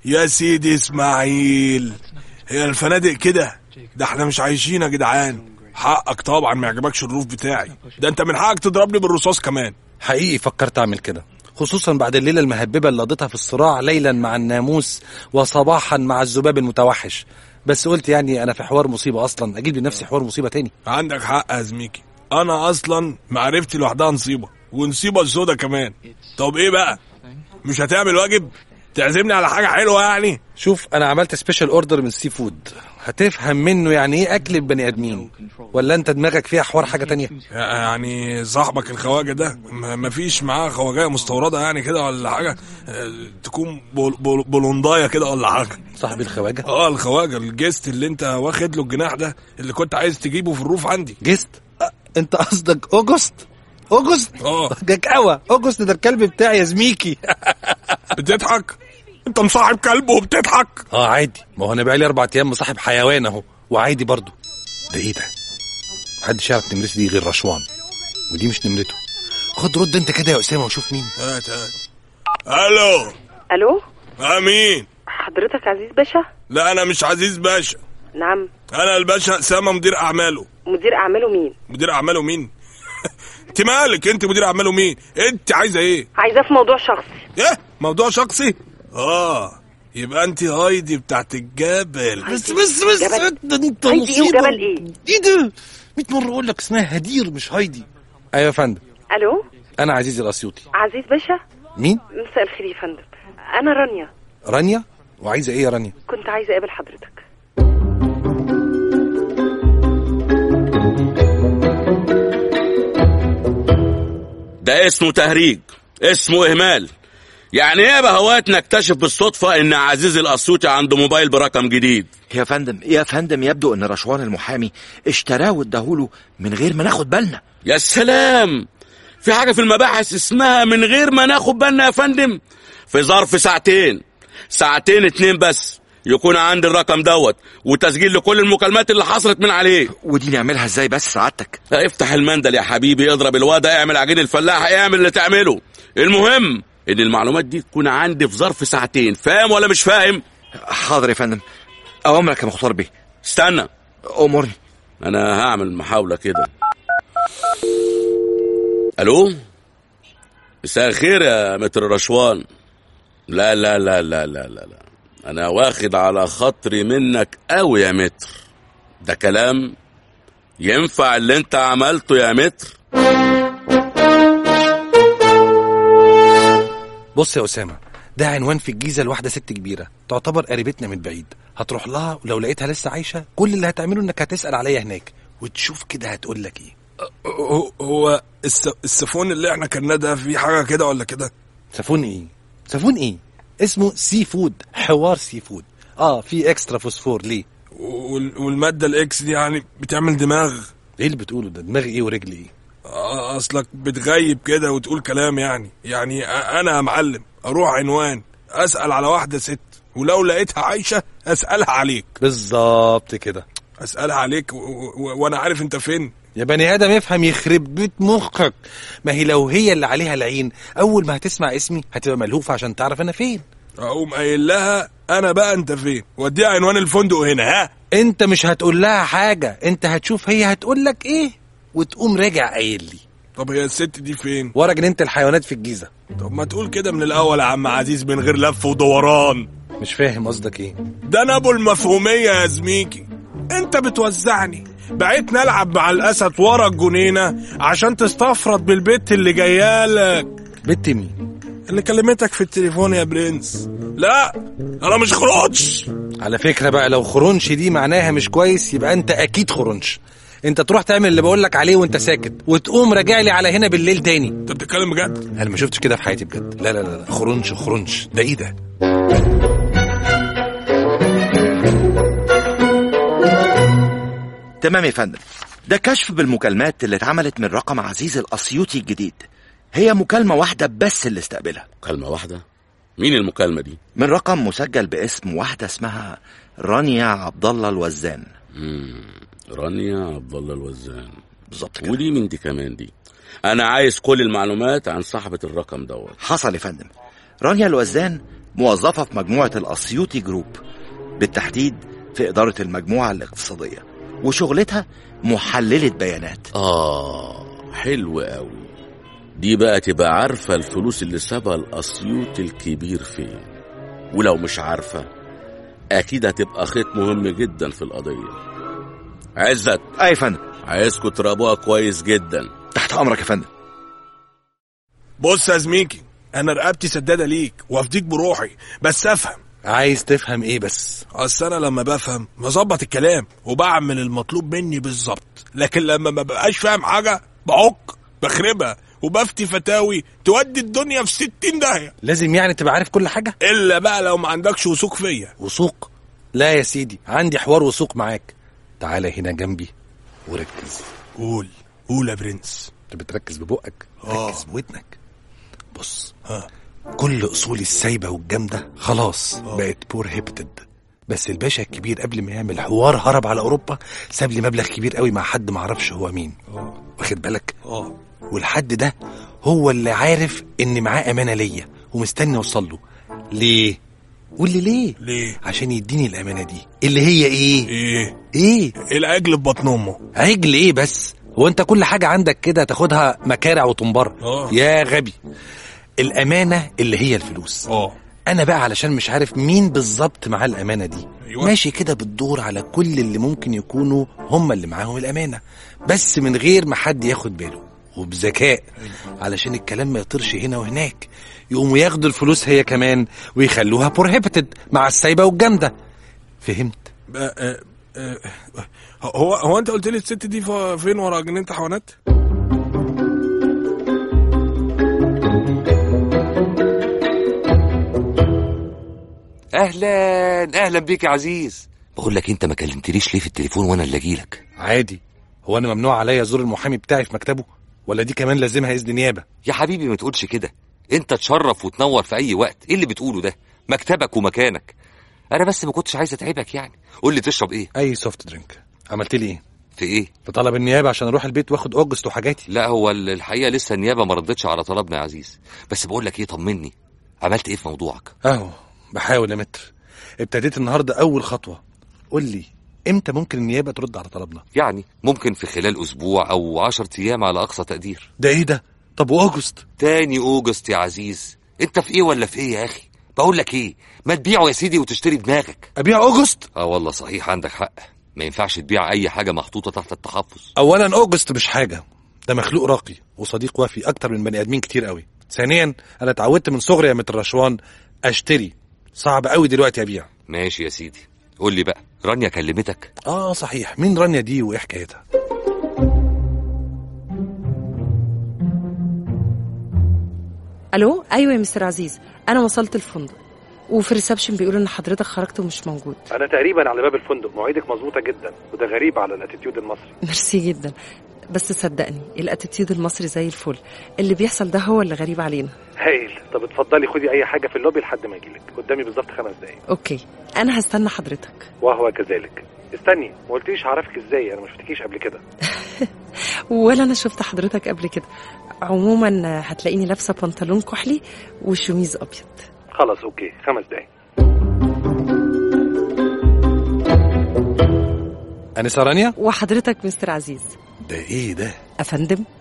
يا سيدي اسماعيل هي الفنادق كده ده احنا مش عايشين يا جدعان حقك طبعا ما يعجبكش الروف بتاعي ده انت من حقك تضربني بالرصاص كمان حقيقي فكرت اعمل كده خصوصا بعد الليله المهببه اللي قضيتها في الصراع ليلا مع الناموس وصباحا مع الذباب المتوحش بس قلت يعني انا في حوار مصيبه اصلا اجيب لنفسي حوار مصيبه تاني عندك حق يا زميكي انا اصلا معرفتي لوحدها نصيبه ونصيبه سودا كمان طب ايه بقى مش هتعمل واجب تعزمني على حاجه حلوه يعني شوف انا عملت سبيشال اوردر من سي فود هتفهم منه يعني ايه اكل بني ادمين ولا انت دماغك فيها حوار حاجه تانية يعني صاحبك الخواجه ده ما- مفيش معاه خواجه مستورده يعني كده ولا حاجه اه، تكون بول بول بولوندايه كده ولا حاجه صاحب الخواجه اه الخواجه الجيست اللي انت واخد له الجناح ده اللي كنت عايز تجيبه في الروف عندي جست أه، انت قصدك اوجست اوجست اه جكاوة اوجست ده الكلب بتاعي يا زميكي بتضحك انت مصاحب كلب وبتضحك اه عادي ما هو انا بقالي اربع ايام مصاحب حيوان اهو وعادي برضو ده ايه ده محدش يعرف نمرتي دي غير رشوان ودي مش نمرته خد رد انت كده يا اسامه وشوف مين هات هات الو الو امين حضرتك عزيز باشا لا انا مش عزيز باشا نعم انا الباشا اسامه مدير اعماله مدير اعماله مين مدير اعماله مين انت مالك انت مدير اعماله مين انت عايزه ايه عايزاه في موضوع شخصي ايه موضوع شخصي اه يبقى انت هايدي بتاعت الجبل بس بس بس جبل. ده انت هايدي ايه مصيبه وجبل ايه؟ ايه ده 100 مره اقول لك اسمها هدير مش هايدي ايوه يا فندم الو انا عزيزي الاسيوطي عزيز باشا مين مساء الخير يا فندم انا رانيا رانيا وعايزه ايه يا رانيا كنت عايزه اقابل حضرتك ده اسمه تهريج اسمه اهمال يعني ايه يا بهوات نكتشف بالصدفة ان عزيز الاسيوطي عنده موبايل برقم جديد يا فندم يا فندم يبدو ان رشوان المحامي اشتراه واداهوله من غير ما ناخد بالنا يا سلام في حاجة في المباحث اسمها من غير ما ناخد بالنا يا فندم في ظرف ساعتين ساعتين اتنين بس يكون عندي الرقم دوت وتسجيل لكل المكالمات اللي حصلت من عليه ودي نعملها ازاي بس سعادتك افتح المندل يا حبيبي اضرب الوضع اعمل عجين الفلاح اعمل اللي تعمله المهم ان المعلومات دي تكون عندي في ظرف ساعتين فاهم ولا مش فاهم حاضر يا فندم اوامرك يا مختار بيه استنى امرني انا هعمل محاولة كده الو مساء الخير يا متر رشوان لا لا لا لا لا لا لا انا واخد على خاطري منك قوي يا متر ده كلام ينفع اللي انت عملته يا متر بص يا اسامه ده عنوان في الجيزه لواحده ست كبيره تعتبر قريبتنا من بعيد هتروح لها ولو لقيتها لسه عايشه كل اللي هتعمله انك هتسال عليا هناك وتشوف كده هتقول لك ايه هو- هو الس- السفون اللي احنا كنا ده في حاجه كده ولا كده سافون ايه سافون ايه اسمه سي فود حوار سي فود اه في اكسترا فوسفور ليه وال- والماده الاكس دي يعني بتعمل دماغ ايه اللي بتقوله ده دماغي ايه ورجلي ايه آه، اصلك بتغيب كده وتقول كلام يعني يعني أ- انا يا معلم اروح عنوان اسال على واحده ست ولو لقيتها عايشه اسالها عليك بالظبط كده اسالها عليك و- و- وانا عارف انت فين يا بني ادم افهم يخرب بيت مخك ما هي لو هي اللي عليها العين اول ما هتسمع اسمي هتبقى ملهوفه عشان تعرف انا فين اقوم قايل لها انا بقى انت فين وديها عنوان الفندق هنا ها انت مش هتقول لها حاجه انت هتشوف هي هتقول لك ايه وتقوم راجع قايل لي طب هي الست دي فين ورا جنينه الحيوانات في الجيزه طب ما تقول كده من الاول يا عم عزيز من غير لف ودوران مش فاهم قصدك ايه ده انا ابو المفهوميه يا زميكي انت بتوزعني بقيت نلعب مع الاسد ورا الجنينه عشان تستفرد بالبت اللي جايالك بنت مين اللي كلمتك في التليفون يا برنس لا انا مش خروج على فكره بقى لو خرونش دي معناها مش كويس يبقى انت اكيد خرونش انت تروح تعمل اللي بقول لك عليه وانت ساكت وتقوم راجع لي على هنا بالليل تاني انت بتتكلم بجد انا ما شفتش كده في حياتي بجد لا لا لا لا. خرونش خرونش ده ايه ده تمام يا فندم ده كشف بالمكالمات اللي اتعملت من رقم عزيز الاسيوطي الجديد هي مكالمة واحدة بس اللي استقبلها مكالمة واحدة مين المكالمة دي من رقم مسجل باسم واحدة اسمها رانيا عبد الله الوزان رانيا عبد الله الوزان بالظبط كده ودي من دي كمان دي انا عايز كل المعلومات عن صاحبة الرقم دوت حصل يا فندم رانيا الوزان موظفة في مجموعة الأسيوطي جروب بالتحديد في إدارة المجموعة الاقتصادية وشغلتها محللة بيانات آه حلو قوي دي بقى تبقى عارفة الفلوس اللي سابها الأسيوط الكبير فين ولو مش عارفة أكيد هتبقى خيط مهم جدا في القضية عزت أي يا فندم عايزكوا تراقبوها كويس جدا تحت أمرك يا فندم بص يا زميكي انا رقبتي سداده ليك وافديك بروحي بس افهم عايز تفهم ايه بس اصل انا لما بفهم بظبط الكلام وبعمل المطلوب مني بالظبط لكن لما ما ببقاش فاهم حاجه بعك بخربها وبفتي فتاوي تودي الدنيا في ستين داهيه لازم يعني تبقى عارف كل حاجة الا بقى لو ما عندكش وثوق فيا وثوق لا يا سيدي عندي حوار وثوق معاك تعالى هنا جنبي وركز قول قول يا برنس انت بتركز ببقك آه. ركز بودنك بص ها كل اصول السايبه والجامده خلاص بقت بور هيبتد بس الباشا الكبير قبل ما يعمل حوار هرب على اوروبا ساب لي مبلغ كبير قوي مع حد ما اعرفش هو مين واخد بالك اه والحد ده هو اللي عارف ان معاه امانه ليا ومستني اوصل له ليه قول لي ليه ليه عشان يديني الامانه دي اللي هي ايه ايه ايه العجل في بطن امه عجل ايه بس هو انت كل حاجه عندك كده تاخدها مكارع وتنبر آه. يا غبي الامانه اللي هي الفلوس اه انا بقى علشان مش عارف مين بالظبط معاه الامانه دي أيوة. ماشي كده بتدور على كل اللي ممكن يكونوا هم اللي معاهم الامانه بس من غير ما حد ياخد باله وبذكاء علشان الكلام ما يطيرش هنا وهناك يقوموا ياخدوا الفلوس هي كمان ويخلوها بروهيبتد مع السايبه والجامده فهمت بقى- آه، آه، هو هو انت قلت لي الست دي ف- فين ورا جنينه حيوانات اهلا اهلا بيك يا عزيز بقول لك انت ما كلمتليش ليه في التليفون وانا اللي اجيلك عادي هو انا ممنوع عليا ازور المحامي بتاعي في مكتبه ولا دي كمان لازمها اذن نيابه يا حبيبي ما تقولش كده انت تشرف وتنور في اي وقت ايه اللي بتقوله ده مكتبك ومكانك انا بس ما كنتش عايز اتعبك يعني قول لي تشرب ايه اي سوفت درينك عملت لي ايه في ايه ده طلب النيابه عشان اروح البيت واخد اوجست وحاجاتي لا هو ال- الحقيقه لسه النيابه ما ردتش على طلبنا يا عزيز بس بقول لك ايه طمني عملت ايه في موضوعك اهو بحاول يا متر ابتديت النهارده اول خطوه قول لي امتى ممكن النيابه ترد على طلبنا يعني ممكن في خلال اسبوع او عشرة ايام على اقصى تقدير ده ايه ده طب واوجست تاني اوجست يا عزيز انت في ايه ولا في ايه يا اخي بقول لك ايه ما تبيعه يا سيدي وتشتري دماغك ابيع اوجست اه والله صحيح عندك حق ما ينفعش تبيع اي حاجه محطوطه تحت التحفظ اولا اوجست مش حاجه ده مخلوق راقي وصديق وفي اكتر من بني ادمين كتير قوي ثانيا انا اتعودت من صغري يا متر رشوان اشتري صعب قوي دلوقتي ابيع ماشي يا سيدي قول لي بقى رانيا كلمتك اه صحيح مين رانيا دي وايه حكايتها الو ايوه يا مستر عزيز انا وصلت الفندق وفي الريسبشن بيقولوا ان حضرتك خرجت ومش موجود انا تقريبا على باب الفندق مواعيدك مظبوطه جدا وده غريب على الاتيتيود المصري ميرسي جدا بس صدقني الاتيتيود المصري زي الفل اللي بيحصل ده هو اللي غريب علينا هايل طب اتفضلي خدي اي حاجه في اللوبي لحد ما اجيلك قدامي بالظبط خمس دقايق اوكي انا هستنى حضرتك وهو كذلك استني ما قلتليش هعرفك ازاي انا ما شفتكيش قبل كده ولا انا شفت حضرتك قبل كده عموما هتلاقيني لابسه بنطلون كحلي وشميز ابيض خلاص اوكي خمس دقايق انسه رانيا وحضرتك مستر عزيز ده ايه ده افندم